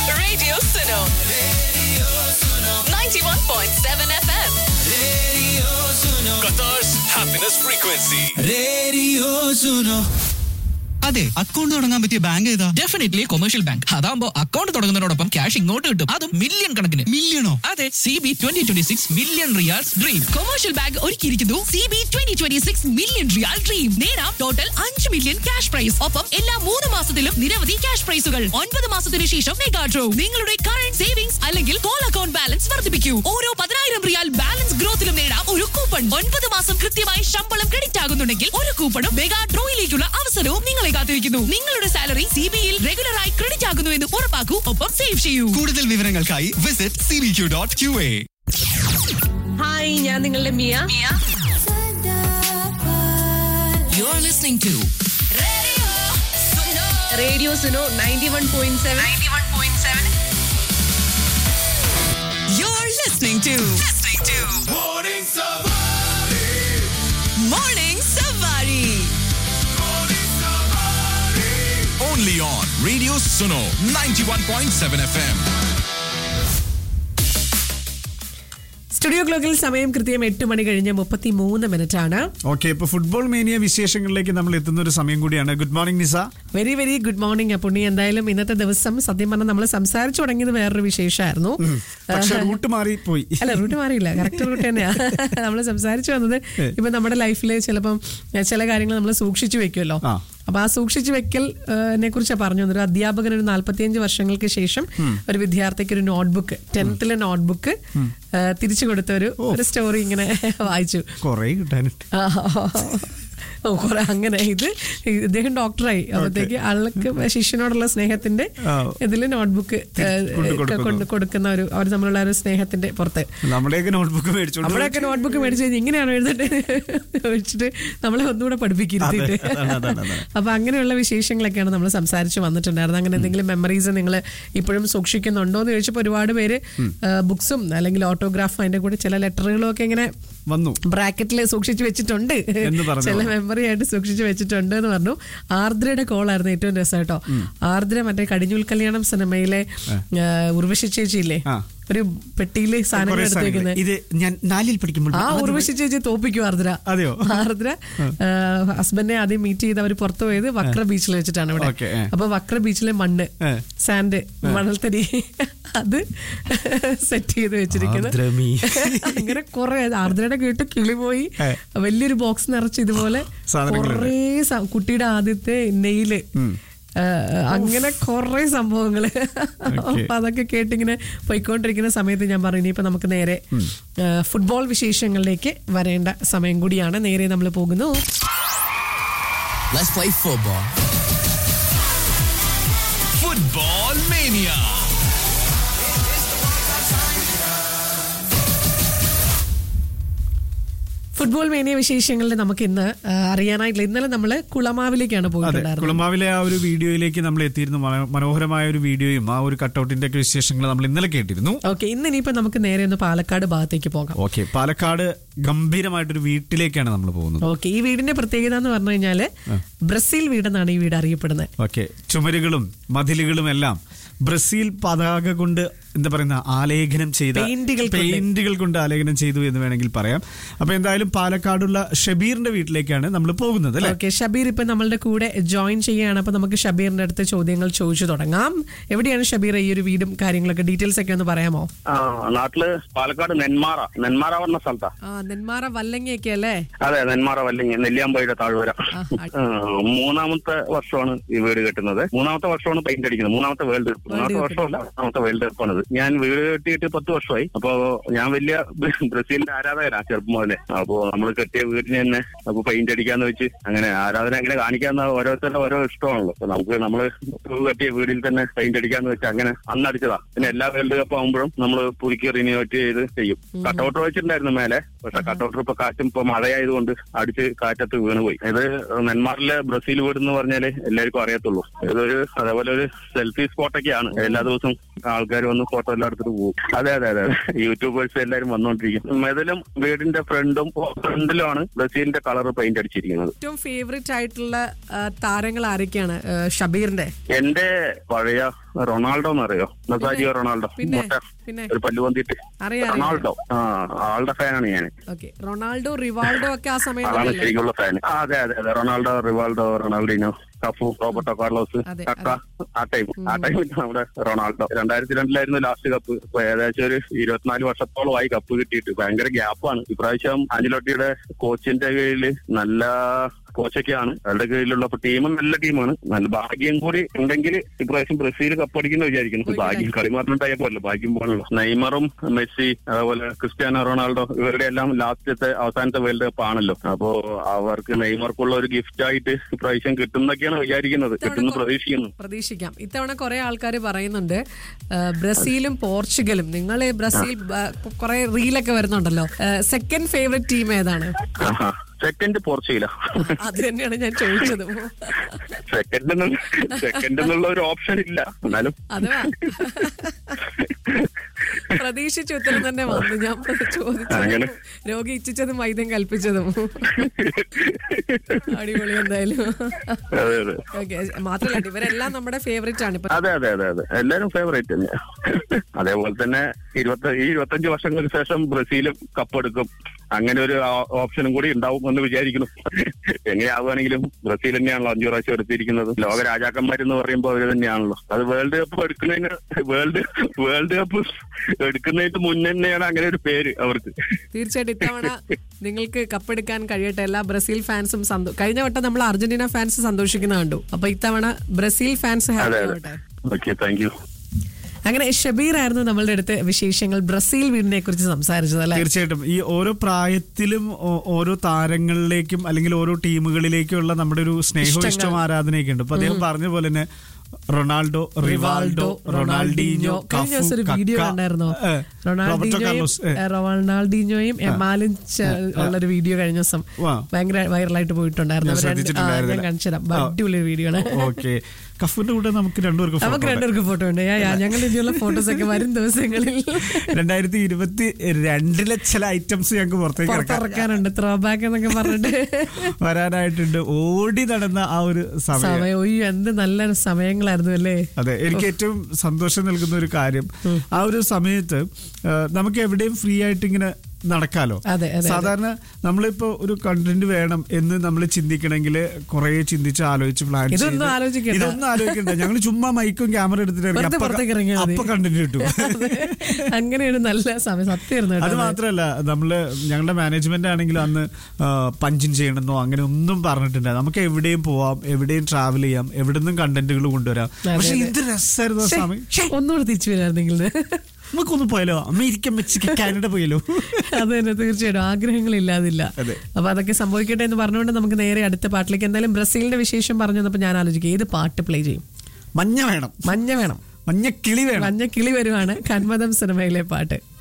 Radio Suno. 91.7 FM. Qatar's happiness frequency. അതെ account തുടങ്ങാൻ പറ്റിയ ബാങ്ക് ഏതാ ഡെഫിനറ്റ്ലി കൊമേഴ്ഷ്യൽ ബാങ്ക് അതാകുമ്പോൾ അക്കൗണ്ട് തുടങ്ങുന്നതിനോടൊപ്പം ക്യാഷ് ഇങ്ങോട്ട് കിട്ടും അതും മില്യൺ കണക്കിന് മില്യണോ അതെ C B twenty twenty six million riyals dream commercial bank ഒരുക്കിയിരിക്കുന്നു C B twenty twenty six million riyal dream നേടാം ടോട്ടൽ അഞ്ച് മില്യൺ ക്യാഷ് പ്രൈസ് ഒപ്പം എല്ലാ മൂന്ന് മാസത്തിലും നിരവധി ക്യാഷ് പ്രൈസുകൾ ഒൻപത് മാസത്തിന് ശേഷം മെഗാ ഡ്രോ നിങ്ങളുടെ കറന്റ് സേവിങ്സ് അല്ലെങ്കിൽ കോൾ അക്കൗണ്ട് ബാലൻസ് വർദ്ധിപ്പിക്കൂ ഓരോ പതിനായിരം റിയാൽ ബാലൻസ് ഗ്രോത്തിലും നേടാം ഒരു കൂപ്പൺ ഒൻപത് മാസം കൃത്യമായി ശമ്പളം ക്രെഡിറ്റ് ആകുന്നുണ്ടെങ്കിൽ ഒരു കൂപ്പണും മെഗാ ഡ്രോയിലേക്കുള്ള അവസരവും നിങ്ങളെ കാത്തിരിക്കുന്നു നിങ്ങളുടെ സാലറി സി ബിയിൽ റെഗുലറായി ക്രെഡിറ്റ് ആകുന്നു എന്ന് ഉറപ്പാക്കൂ ഒപ്പം സേവ് ചെയ്യൂ കൂടുതൽ വിവരങ്ങൾക്കായി visit C B Q dot Q A hi ഞാൻ നിങ്ങളുടെ Mia you are listening to radio Suno ninety one point seven You're listening to listening to Morning Savari. Only on Radio Suno 91.7 FM. Studio ക്ലോക്കിൽ സമയം കൃത്യം എട്ട് മണി കഴിഞ്ഞ് മുപ്പത്തി മൂന്ന് minute ആണ് ഓക്കെ ഇപ്പൊ ഫുട്ബോൾ മേനിയ വിശേഷങ്ങളിലേക്ക് നമ്മൾ എത്തുന്ന ഒരു സമയം കൂടിയാണ് good morning Nisa very very good morning Punni എന്തായാലും ഇന്നത്തെ ദിവസം സത്യം പറഞ്ഞാൽ നമ്മൾ സംസാരിച്ചു തുടങ്ങിയത് വേറൊരു വിശേഷമായിരുന്നു പക്ഷെ റൂട്ട് മാറി പോയി അല്ല റൂട്ട് മാറിയില്ല കറക്റ്റ് റൂട്ട് തന്നെയാ നമ്മൾ സംസാരിച്ചു വന്നത് ഇപ്പൊ നമ്മുടെ ലൈഫിൽ ചിലപ്പം ചില കാര്യങ്ങൾ നമ്മൾ സൂക്ഷിച്ചു വെക്കുമല്ലോ ആ. അപ്പൊ ആ സൂക്ഷിച്ചു വെക്കൽ നെ കുറിച്ച് പറഞ്ഞു വന്നത് ഒരു അധ്യാപകൻ ഒരു നാല്പത്തിയഞ്ച് വർഷങ്ങൾക്ക് ശേഷം ഒരു വിദ്യാർത്ഥിക്ക് ഒരു നോട്ട്ബുക്ക് ടെൻത്തിലെ നോട്ട്ബുക്ക് തിരിച്ചു കൊടുത്ത ഒരു ഒരു സ്റ്റോറി ഇങ്ങനെ വായിച്ചു കൊറേ കിട്ടാനുണ്ട് ആ, ഓ കുറെ അങ്ങനെ ഇത് ഇദ്ദേഹം ഡോക്ടറായി അപ്പോഴത്തേക്ക് ആൾക്ക് ശിഷ്യനോടുള്ള സ്നേഹത്തിന്റെ ആ. ഇതില് നോട്ട്ബുക്ക് കൊണ്ട് കൊടുക്കുന്നു. കൊണ്ട് കൊടുക്കുന്ന ഒരു അവർ തമ്മിലുള്ള ഒരു സ്നേഹത്തിന്റെ പുറത്ത് നമ്മുടെയൊക്കെ നോട്ട്ബുക്ക് മേടിച്ചോണ്ട് നമ്മളൊക്കെ നോട്ട്ബുക്ക് മേടിച്ച് കഴിഞ്ഞ് ഇങ്ങനെയാണോ എഴുതേണ്ടത് വെച്ചിട്ട് നമ്മളെ ഒന്നുകൂടെ പഠിപ്പിക്കരുത് അതെ, അതാണ്, അതാണ്, അതാണ്. അപ്പൊ അങ്ങനെയുള്ള വിശേഷങ്ങളൊക്കെയാണ് നമ്മൾ സംസാരിച്ച് വന്നിട്ടുണ്ടായിരുന്നത് അങ്ങനെ എന്തെങ്കിലും മെമ്മറീസ് നിങ്ങൾ ഇപ്പോഴും സൂക്ഷിക്കുന്നുണ്ടോ എന്ന് ചോദിച്ചപ്പോൾ ഒരുപാട് പേര് ബുക്സും അല്ലെങ്കിൽ ഓട്ടോഗ്രാഫും അതിന്റെ കൂടെ ചില ലെറ്ററുകളും ഒക്കെ ഇങ്ങനെ വന്നു ബ്രാക്കറ്റിൽ സൂക്ഷിച്ചു വെച്ചിട്ടുണ്ട് എന്ന് പറഞ്ഞു. ചില മെമ്മറി ആയിട്ട് സൂക്ഷിച്ചു വെച്ചിട്ടുണ്ട് എന്ന് പറഞ്ഞു ആർദ്രയുടെ കോളായിരുന്നു ഏറ്റവും രസം കേട്ടോ ആർദ്ര മറ്റേ കടിഞ്ഞൂൽ കല്യാണം സിനിമയിലെ ആ, ഉർവശി ചേച്ചിയില്ലേ ആ. ഒരു പെട്ടിയില് സാധനങ്ങൾ കുറേ എടുത്തേക്കുന്നത് സാധനങ്ങൾ. ഇത് ഞാൻ നാലിൽ പഠിക്കുമ്പോൾ ആ ഉർവശി ചേച്ചി തോപ്പിക്കും ആർദ്ര അതെയോ? ആർദ്ര ഹസ്ബൻഡിനെ ആദ്യം മീറ്റ് ചെയ്ത് അവർ പുറത്തു പോയത് വക്ര ബീച്ചിൽ വെച്ചിട്ടാണ് ഇവിടെ ഓക്കേ, ഏ. അപ്പൊ വക്ര ബീച്ചിലെ മണ്ണ് ഏ. സാൻഡ് മണൽത്തരി അത് സെറ്റ് ചെയ്ത് വെച്ചിരിക്കുന്നത് ആർദ്രമീ. അങ്ങനെ കുറെ ആർദ്രയുടെ കേട്ട് കിളി പോയി ഏ. വലിയൊരു ബോക്സ് നിറച്ച് ഇതുപോലെ സാധനങ്ങളുണ്ട്. കുറേ സ- കുട്ടിയുടെ ആദ്യത്തെ നെയില് ആ, അങ്ങനെ കുറെ സംഭവങ്ങള് അപ്പൊ അതൊക്കെ കേട്ടിങ്ങനെ പോയിക്കൊണ്ടിരിക്കുന്ന സമയത്ത് ഞാൻ പറഞ്ഞു ഇനിയിപ്പോ നമുക്ക് നേരെ ആ, ഫുട്ബോൾ വിശേഷങ്ങളിലേക്ക് വരേണ്ട സമയം കൂടിയാണ് നേരെ നമ്മൾ പോകുന്നു Let's play football. Football Mania. Football mania വിശേഷങ്ങളിൽ നമുക്ക് ഇന്ന് ആ, അറിയാനായിട്ടില്ല ഇന്നലെ നമ്മള് കുളമാവിലേക്കാണ് അതെ പോയിട്ടുണ്ടായിരുന്നത് കുളമാവിലെ ആ ഒരു വീഡിയോയിലേക്ക് നമ്മൾ എത്തിയിരുന്നു മനോ- മനോഹരമായ ഒരു വീഡിയോയും ആ ഒരു കട്ടൗട്ടിന്റെ ഒക്കെ വിശേഷങ്ങൾ നമ്മൾ ഇന്നലെ കേട്ടിരുന്നു ഓക്കെ ഇന്ന് ഇനിയിപ്പോ നമുക്ക് നേരെ ഒന്ന് പാലക്കാട് ഭാഗത്തേക്ക് പോകാം ഓക്കെ പാലക്കാട് ഗംഭീരമായിട്ടൊരു വീട്ടിലേക്കാണ് നമ്മൾ പോകുന്നത് ഓക്കെ ഈ വീടിന്റെ പ്രത്യേകത എന്ന് പറഞ്ഞു കഴിഞ്ഞാല് ബ്രസീൽ വീടെന്നാണ് ഈ വീട് അറിയപ്പെടുന്നത് ഓക്കെ ചുമരുകളും മതിലുകളും എല്ലാം ബ്രസീൽ പതാക കൊണ്ട് എന്താ പറയുന്ന ആലേഖനം ചെയ്ത പെയിന്റുകൾ കൊണ്ട്. പെയിന്റുകൾ കൊണ്ട് ആലേഖനം ചെയ്തു എന്ന് വേണമെങ്കിൽ പറയാം അപ്പൊ എന്തായാലും പാലക്കാടുള്ള ഷബീറിന്റെ വീട്ടിലേക്കാണ് നമ്മൾ പോകുന്നത് അല്ലെ ഓക്കെ ഷബീർ ഇപ്പൊ നമ്മളുടെ കൂടെ ജോയിൻ ചെയ്യുകയാണ് അപ്പൊ നമുക്ക് ഷബീറിന്റെ അടുത്ത് ചോദ്യങ്ങൾ ചോദിച്ചു തുടങ്ങാം എവിടെയാണ് ഷബീർ ഈ ഒരു വീടും കാര്യങ്ങളൊക്കെ ഡീറ്റെയിൽസ് ഒക്കെ ഒന്ന് പറയാമോ ആ നാട്ടില് പാലക്കാട് നെന്മാറ നെന്മാറ പറഞ്ഞ സ്ഥലത്താ ആ നെന്മാറ വല്ലങ്ങയൊക്കെ അല്ലേ അതെ നെന്മാറ വല്ലിങ്ങ നെല്ലിയാമ്പയുടെ താഴ്വര ആ, മൂന്നാമത്തെ വർഷമാണ് ഈ വീട് കെട്ടുന്നത് മൂന്നാമത്തെ വർഷമാണ് പെയിന്റ് അടിക്കുന്നത് മൂന്നാമത്തെ വേൾഡ് കപ്പ് മൂന്നാമത്തെ വർഷമല്ല മൂന്നാമത്തെ വേൾഡ് കപ്പാണിത് ഞാൻ വീട് കെട്ടിയിട്ട് പത്ത് വർഷമായി അപ്പോ ഞാൻ വലിയ ബ്രസീലിന്റെ ആരാധകരാ ചെറുപ്പം മുതലേ അപ്പോ നമ്മൾ കെട്ടിയ വീടിന് തന്നെ അപ്പൊ പെയിന്റ് അടിക്കാന്ന് വെച്ച് അങ്ങനെ ആരാധന എങ്ങനെ കാണിക്കാന്ന് ഓരോരുത്തരുടെ ഓരോ ഇഷ്ടമാണല്ലോ അപ്പൊ നമുക്ക് നമ്മള് കെട്ടിയ വീടിൽ തന്നെ പെയിന്റ് അടിക്കാന്ന് വെച്ച് അങ്ങനെ അന്ന് അടിച്ചതാ പിന്നെ എല്ലാ വേൾഡ് കപ്പ് ആകുമ്പോഴും നമ്മൾ പുതുക്കി റിന്യൂവേറ്റ് ചെയ്ത് ചെയ്യും കട്ടൗട്ടർ വെച്ചിട്ടുണ്ടായിരുന്നു മേലെ പക്ഷെ കട്ടൗട്ടർ ഇപ്പൊ കാറ്റും ഇപ്പൊ മഴയായതുകൊണ്ട് അടിച്ച് കാറ്റത്ത് വീണുപോയി ഇത് നെന്മാറിലെ ബ്രസീൽ വീട് എന്ന് പറഞ്ഞാല് എല്ലാവർക്കും അറിയത്തുള്ളൂ ഇതൊരു അതേപോലെ ഒരു സെൽഫി സ്പോട്ടൊക്കെയാണ് എല്ലാ ദിവസവും ആൾക്കാർ വന്ന് ഫോട്ടോ എല്ലാം എടുത്തിട്ട് പോകും അതെ അതെ അതെ അതെ യൂട്യൂബേഴ്സ് എല്ലാരും വന്നോണ്ടിരിക്കും മെതലും വീടിന്റെ ഫ്രണ്ടും ഫ്രണ്ടിലുമാണ് ബ്രസീലിന്റെ കളർ പെയിന്റ് അടിച്ചിരിക്കുന്നത് ഏറ്റവും ഫേവറേറ്റ് ആയിട്ടുള്ള ആ, താരങ്ങൾ ആരൊക്കെയാണ് ആ, ഷബീറിന്റെ എന്റെ പഴയ റൊണാൾഡോ എന്നറിയോ നസാജിയോ റൊണാൾഡോ പിന്നെ, മൊട്ട പിന്നെ. ഒരു പല്ലു വന്നിട്ട് അറിയാം, അറിയാം. റൊണാൾഡോ ആ ആളുടെ ഫാനാണ് ഞാൻ ഓക്കെ റൊണാൾഡോ റിവാൾഡോ ഒക്കെ ആ അതാണ് സമയത്തല്ലേ ശരിക്കുള്ള ഫാൻ അതെ അതെ അതെ Ronaldo Rivaldo Ronaldinho Cafu Roberto Carlos അതെ, കക്ക ആ ടൈം ആ ടൈമിൽ നമ്മുടെ റൊണാൾഡോ രണ്ടായിരത്തി രണ്ടിലായിരുന്നു ലാസ്റ്റ് കപ്പ് ഇപ്പൊ ഏകദേശം ഒരു ഇരുപത്തിനാല് വർഷത്തോളമായി കപ്പ് കിട്ടിയിട്ട് ഭയങ്കര ഗ്യാപ്പാണ് ഇപ്രാവശ്യം ആഞ്ചലോട്ടിയുടെ കോച്ചിന്റെ കീഴിൽ നല്ല കോച്ചൊക്കെയാണ് അവരുടെ കീഴിലുള്ള ടീമും നല്ല ടീമാണ് നല്ല ഭാഗ്യം കൂടി ഉണ്ടെങ്കിൽ ഇപ്രാവശ്യം ബ്രസീൽ കപ്പടിക്കുന്ന വിചാരിക്കുന്നു ഭാഗ്യം കളി മാത്രം ഉണ്ടായ പോലെ ഭാഗ്യം പോകണല്ലോ നെയ്മറും മെസ്സി അതുപോലെ ക്രിസ്ത്യാനോ റൊണാൾഡോ ഇവരുടെ എല്ലാം ലാസ്റ്റത്തെ അവസാനത്തെ വേൾഡ് കപ്പ് ആണല്ലോ അപ്പോ അവർക്ക് നെയ്മർക്കുള്ള ഒരു ഗിഫ്റ്റ് ആയിട്ട് ഇപ്രാവശ്യം കിട്ടുന്നൊക്കെയാണ് വിചാരിക്കുന്നത് കിട്ടുന്നു പ്രതീക്ഷിക്കുന്നു പ്രതീക്ഷിക്കാം ഇത്തവണ കുറെ ആൾക്കാർ പറയുന്നുണ്ട് ആ, ബ്രസീലും പോർച്ചുഗലും നിങ്ങൾ ബ്രസീൽ കുറെ റീലൊക്കെ വരുന്നുണ്ടല്ലോ സെക്കൻഡ് ഫേവറേറ്റ് ടീം ഏതാണ് സെക്കൻഡ് പോർച്ചുഗല അത് തന്നെയാണ് ഞാൻ ചോദിച്ചത് സെക്കൻഡ് സെക്കൻഡ് എന്നുള്ള ഒരു ഓപ്ഷൻ ഇല്ല എന്നാലും അത് പ്രതീക്ഷിച്ച ഉത്തരം തന്നെ വന്നു ഞാൻ ചോദിച്ചത് അങ്ങനെ. രോഗി ഇച്ഛിച്ചതും വൈദ്യം കൽപ്പിച്ചതും അടിപൊളി എന്തായാലും അതെ അതെ ഓക്കെ മാത്രല്ല ഇവരെല്ലാം നമ്മുടെ ഫേവറേറ്റ് ആണ് ഇപ്പൊ അതെ അതെ അതെ അതെ എല്ലാരും ഫേവറേറ്റ് തന്നെയാ അതേപോലെ തന്നെ ഇരുപത്തി ഈ ഇരുപത്തഞ്ച് വർഷങ്ങൾക്ക് ശേഷം ബ്രസീലും കപ്പെടുക്കും അങ്ങനെ ഒരു ആ- ഓപ്ഷനും കൂടി ഉണ്ടാവും എന്ന് വിചാരിക്കുന്നു എങ്ങനെയാവുകയാണെങ്കിലും ബ്രസീൽ തന്നെയാണല്ലോ അഞ്ചു പ്രാവശ്യം എടുത്തിരിക്കുന്നത് ലോക രാജാക്കന്മാരെന്ന് പറയുമ്പോൾ അവര് തന്നെയാണല്ലോ അത് വേൾഡ് കപ്പ് എടുക്കുന്നതിന് വേൾഡ് വേൾഡ് കപ്പ് എടുക്കുന്നതിന് മുന്നേ തന്നെയാണ് അങ്ങനെ ഒരു പേര് അവർക്ക് തീർച്ചയായിട്ടും ഇത്തവണ നിങ്ങൾക്ക് കപ്പെടുക്കാൻ കഴിയട്ടെ എല്ലാ ബ്രസീൽ ഫാൻസും സന്തോ കഴിഞ്ഞ വട്ടം നമ്മൾ അർജന്റീന ഫാൻസ് സന്തോഷിക്കുന്ന കണ്ടു അപ്പൊ ഇത്തവണ ബ്രസീൽ ഫാൻസ് ഹാപ്പി അതെ അതെ ആവട്ടെ ഓക്കെ താങ്ക് യു അങ്ങനെ ഷബീർ ആയിരുന്നു നമ്മളുടെ അടുത്ത് വിശേഷങ്ങൾ ബ്രസീൽ വീടിനെ കുറിച്ച് സംസാരിച്ചത് അല്ലെ തീർച്ചയായിട്ടും ഈ ഓരോ പ്രായത്തിലും ഓ- ഓരോ താരങ്ങളിലേക്കും അല്ലെങ്കിൽ ഓരോ ടീമുകളിലേക്കുള്ള നമ്മുടെ ഒരു സ്നേഹവും ഇഷ്ടവും ആരാധനയൊക്കെ ഉണ്ട് അപ്പൊ അദ്ദേഹം പറഞ്ഞ പോലെ തന്നെ റൊണാൾഡോ റിവാൾഡോ റൊണാൾഡീഞ്ഞോ കഴിഞ്ഞ ദിവസം ഒരു വീഡിയോ കണ്ടായിരുന്നോ റോബർട്ടോ കാർലോസ് ഏ. റൊണാൾഡീഞ്ഞോയും റൊണാൾഡീഞ്ഞോയും എമാലും ച- ഉള്ളൊരു വീഡിയോ കഴിഞ്ഞ ദിവസം വാ. ഭയങ്കര വൈറലായിട്ട് പോയിട്ടുണ്ടായിരുന്നു ഞാൻ അവർ രണ്ട്- ആ, ഞാൻ ശ്രദ്ധിച്ചിട്ടുണ്ടായിരുന്നില്ല. കാണിച്ചു തരാം ആ. അടിപൊളി വീഡിയോ ആണ് ഓക്കെ കഫുന്റെ കൂടെ നമുക്ക് രണ്ടുപേർക്ക് നമുക്ക് photo ഉണ്ട്. രണ്ടുപേർക്ക് ഫോട്ടോ ഉണ്ട് യാ, യാ, ഞങ്ങളുടെ ഇതിലുള്ള ഫോട്ടോസ് ഒക്കെ വരും ദിവസങ്ങളിൽ രണ്ടായിരത്തി ഇരുപത്തി രണ്ടിലെ ചില ഐറ്റംസ് ഞങ്ങൾക്ക് പുറത്തേക്ക് ഇറക്കാം പുറത്തിറക്കാനുണ്ട് ത്രോ ബാക്ക് എന്നൊക്കെ പറഞ്ഞിട്ട് വരാനായിട്ടുണ്ട് ഓടി നടന്ന ആ ഒരു സമയം സമയം ഒയ്യോ എന്ത് നല്ല സമയങ്ങളായിരുന്നു അല്ലേ അതെ എനിക്ക് ഏറ്റവും സന്തോഷം നൽകുന്ന ഒരു കാര്യം ആ ഒരു സമയത്ത് ആ, നമുക്ക് എവിടെയും ഫ്രീ ആയിട്ട് ഇങ്ങനെ നടക്കാലോ അതെ, അതെ, സാധാരണ നമ്മളിപ്പോ ഒരു കണ്ടന്റ് വേണം എന്ന് നമ്മൾ ചിന്തിക്കണമെങ്കിൽ കുറെ ചിന്തിച്ച് ആലോചിച്ച് പ്ലാൻ ഇതൊന്നും ആലോചിക്കണ്ട. ഇതൊന്നും ആലോചിക്കണ്ട ഞങ്ങൾ ചുമ്മാ മൈക്കും ക്യാമറ എടുത്തിട്ട് ഇറങ്ങി. വെറുതെ അപ്പൊ പുറത്തേക്ക് ഇറങ്ങിയാൽ മതി. അപ്പൊ കണ്ടന്റ് കിട്ടും അതെ. അങ്ങനെയാണ് നല്ല സമയം സത്യമായിരുന്നു അത് കേട്ടോ മാത്രല്ല നമ്മള് ഞങ്ങളുടെ മാനേജ്മെന്റ് ആണെങ്കിലും അന്ന് പഞ്ചിൻ ചെയ്യണമെന്നോ അങ്ങനെ ഒന്നും പറഞ്ഞിട്ടില്ല നമുക്ക് എവിടെയും പോവാം എവിടെയും ട്രാവൽ ചെയ്യാം എവിടെ നിന്നും കണ്ടന്റുകൾ കൊണ്ടുവരാം അതെ, പക്ഷെ അതെ. ഇത് രസമായിരുന്നു ആ ശ്ശേ, സമയം ശ്ശേ, ഒന്നുകൂടെ തിരിച്ചു വരായിരുന്നെങ്കിൽ നമുക്കൊന്ന് പോയാലോ അമേരിക്ക മെക്സിക്കോ കാനഡ പോയാലോ അത് തന്നെ തീർച്ചയായിട്ടും ആഗ്രഹങ്ങൾ ഇല്ലാതില്ല അതെ. അപ്പൊ അതൊക്കെ സംഭവിക്കട്ടെ എന്ന് പറഞ്ഞുകൊണ്ട് നമുക്ക് നേരെ അടുത്ത പാട്ടിലേക്ക് എന്തായാലും ബ്രസീലിന്റെ വിശേഷം പറഞ്ഞു തന്നപ്പോ ഞാൻ ആലോചിക്കും ഏത് പാട്ട് പ്ലേ ചെയ്യും മഞ്ഞ വേണം മഞ്ഞ വേണം മഞ്ഞ കിളി വേണം മഞ്ഞ കിളി വരുവാണ് കന്മതം സിനിമയിലെ പാട്ട്